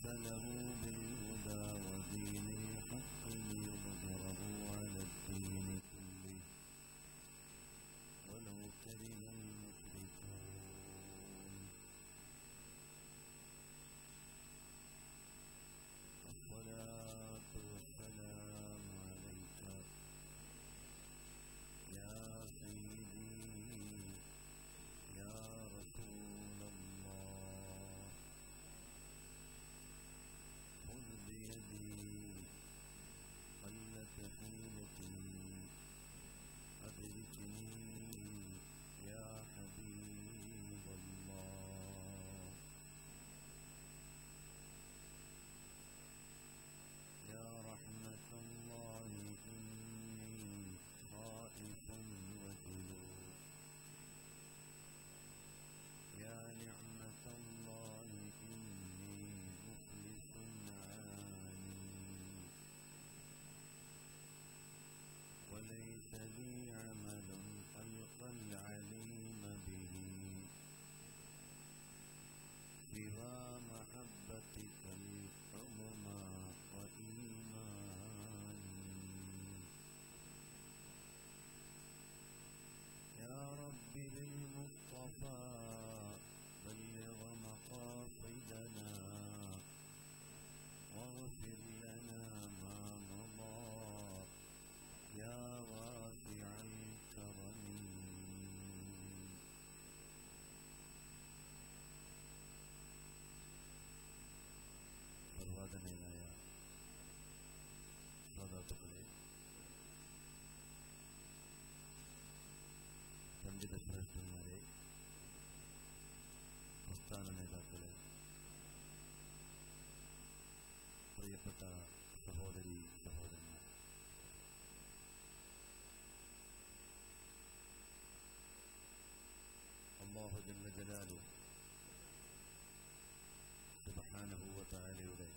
أرسله بالهدى ودين الحق ليظهره على الدين كله ولو كره المشركون الصلاة والسلام عليك يا سيدي يا رسول الله خذ بيدي قلت حيلتي أدركني يا حبيب الله يا رحمة الله إني خائف وجلود يا نعمة الله إني مفلس عاني وليس لي عمل ألقى العليم به سوى محبتك العظمى وإيماني يا رب بالمصطفى بلغ مقاصدنا واغفر لنا ما مضى يا واسع الكرم സർവാധനയനായ ശ്രോതാക്കളെ പണ്ഡിത ശ്രേഷ്ഠന്മാരെ പ്രസ്ഥാന നേതാക്കളെ പ്രിയപ്പെട്ട സഹോദരി സഹോദരന്മാർ അള്ളാഹു ജല്ല ജലാലു സുബ്ഹാനഹു വ തആലയുടെ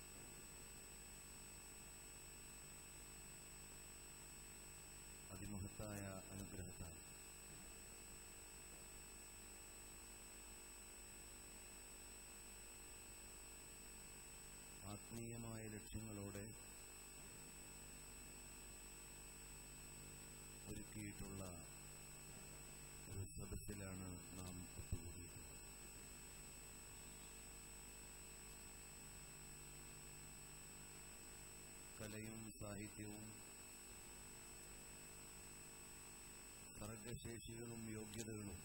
അതിമഹത്തായ അനുഗ്രഹത്താൽ ആത്മീയമായ ലക്ഷ്യങ്ങളോടെ ഒരുക്കിയിട്ടുള്ള ഒരു സദസ്സിലാണ് നാം ഒത്തുകൂടിയിട്ടുള്ളത് കലയും സാഹിത്യവും സർഗശേഷികളും യോഗ്യതകളും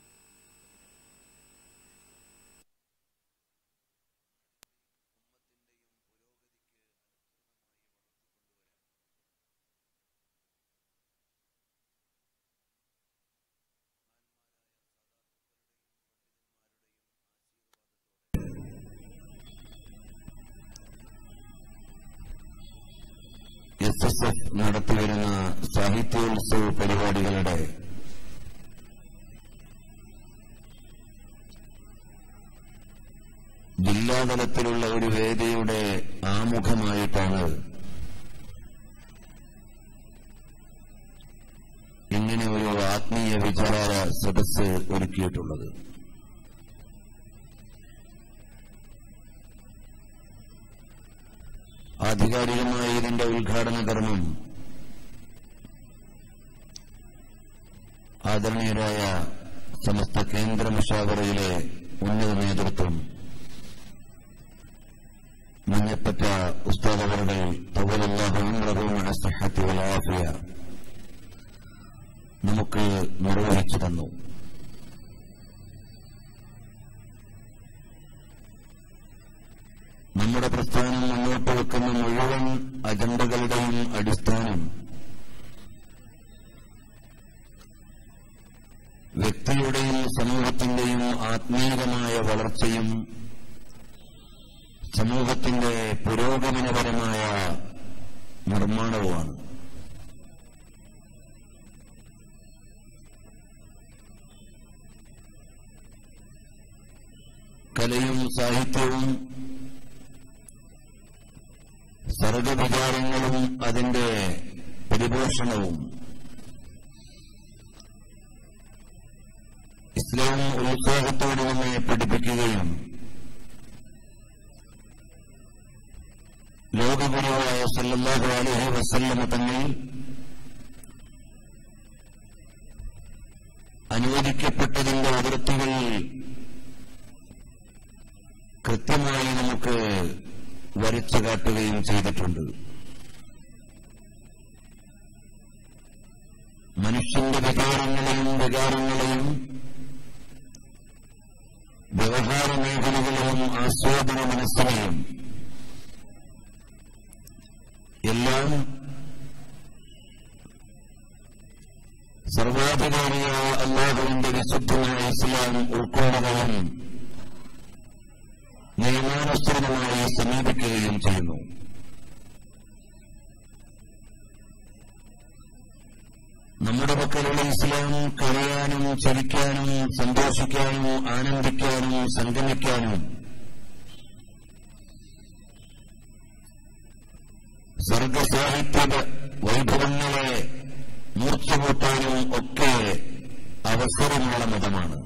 എസ് എസ് എഫ് നടത്തിവരുന്ന സാഹിത്യോത്സവ പരിപാടികളുടെ ജില്ലാതലത്തിലുള്ള ഒരു വേദിയുടെ ആമുഖമായിട്ടാണ് ഇങ്ങനെ ഒരു ആത്മീയ വിചാര സദസ്സ് ഒരുക്കിയിട്ടുള്ളത് ആധികാരികമായ ഇതിന്റെ ഉദ്ഘാടന കർമ്മം ആദരണീയരായ സമസ്ത കേന്ദ്ര മുഷാവറയിലെ ഉന്നത നേതൃത്വം മഞ്ഞപ്പറ്റ ഉസ്താദ് അവരുടെ തവലാഫിയ നമുക്ക് നിർവഹിച്ചു തന്നു നമ്മുടെ പ്രസ്ഥാനം മുന്നോട്ട് വെക്കുന്ന മുഴുവൻ അജണ്ടകളുടെയും അടിസ്ഥാനം വ്യക്തിയുടെയും സമൂഹത്തിന്റെയും ആത്മീയമായ വളർച്ചയും സമൂഹത്തിന്റെ പുരോഗമനപരമായ നിർമ്മാണവുമാണ് കലയും സാഹിത്യവും സർഗവികാരങ്ങളും അതിന്റെ പരിപോഷണവും ഇസ്ലാം ഉത്സാഹത്തോടെ നമ്മെ പഠിപ്പിക്കുകയും ആദഗുരുവായ സല്ലല്ലാഹു അലൈഹി വസല്ലമ തങ്ങൾ അനുവദിക്കപ്പെട്ടതിന്റെ അതിർത്തികൾ കൃത്യമായി നമുക്ക് വരച്ചു കാട്ടുകയും ചെയ്തിട്ടുണ്ട് മനുഷ്യന്റെ വികാരങ്ങളെയും വികാരങ്ങളെയും വ്യവഹാര മേഖലകളെയും ആസ്വാദന മനസ്സിനെയും എല്ലാം സർവാധികാരിയായ അള്ളാഹുവിന്റെ വിശുദ്ധമായ ഇസ്ലാം ഉൾക്കൊള്ളുകയും നിയമാനുസൃതമായി സമീപിക്കുകയും ചെയ്യുന്നു നമ്മുടെ പക്കലുള്ള ഇസ്ലാം കരയാനും ചലിക്കാനും സന്തോഷിക്കാനും ആനന്ദിക്കാനും സംഗമിക്കാനും സർഗസാഹിത്യ വൈഭവങ്ങളെ മൂർച്ചകൂട്ടാനും ഒക്കെ അവസരമുള്ള മതമാണ്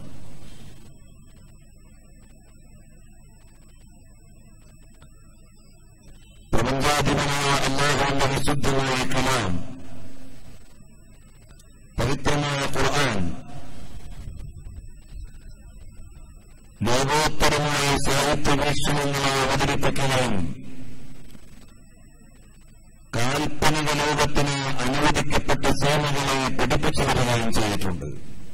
പ്രപഞ്ചാധിപനായ അള്ളാഹുവിന്റെ വിശുദ്ധമായ കലാം പവിത്രമായ ഖുർആൻ ലോകോത്തരമായ സാഹിത്യ വീക്ഷണങ്ങളെ അവതരിപ്പിക്കുകയും കാൽപ്പനിക ലോകത്തിന് അനുവദിക്കപ്പെട്ട സേനകളെ പഠിപ്പിച്ചു വരികയും ചെയ്തിട്ടുണ്ട്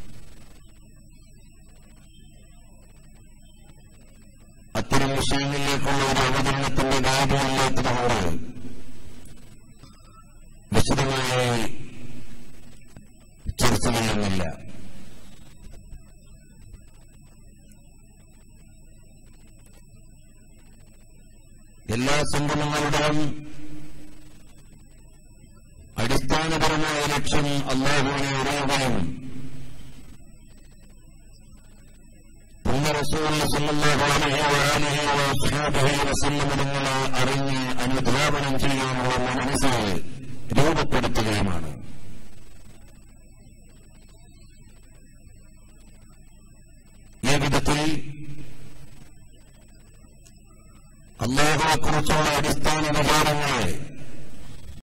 അത്തരം വിഷയങ്ങളിലേക്കുള്ള ഒരു അവതരണത്തിന്റെ കാര്യമില്ലാത്തതുകൊണ്ട് വിശദമായി ചർച്ച ചെയ്യുന്നില്ല എല്ലാ സംഗമങ്ങളുടെയും അടിസ്ഥാനപരമായ ലക്ഷ്യം അള്ളാഹുവിനെ അറിയുകയും പുണ്യ റസൂൽ സല്ലല്ലാഹു അലൈഹി വആലിഹി വസഹബിഹി വസല്ലം തങ്ങളെ അറിഞ്ഞ് അനുധാവനം ചെയ്യാനുള്ള മനസ്സ് രൂപപ്പെടുത്തുകയുമാണ് ഈ വിധത്തിൽ അള്ളാഹുവെക്കുറിച്ചുള്ള അടിസ്ഥാന വിചാരങ്ങളെ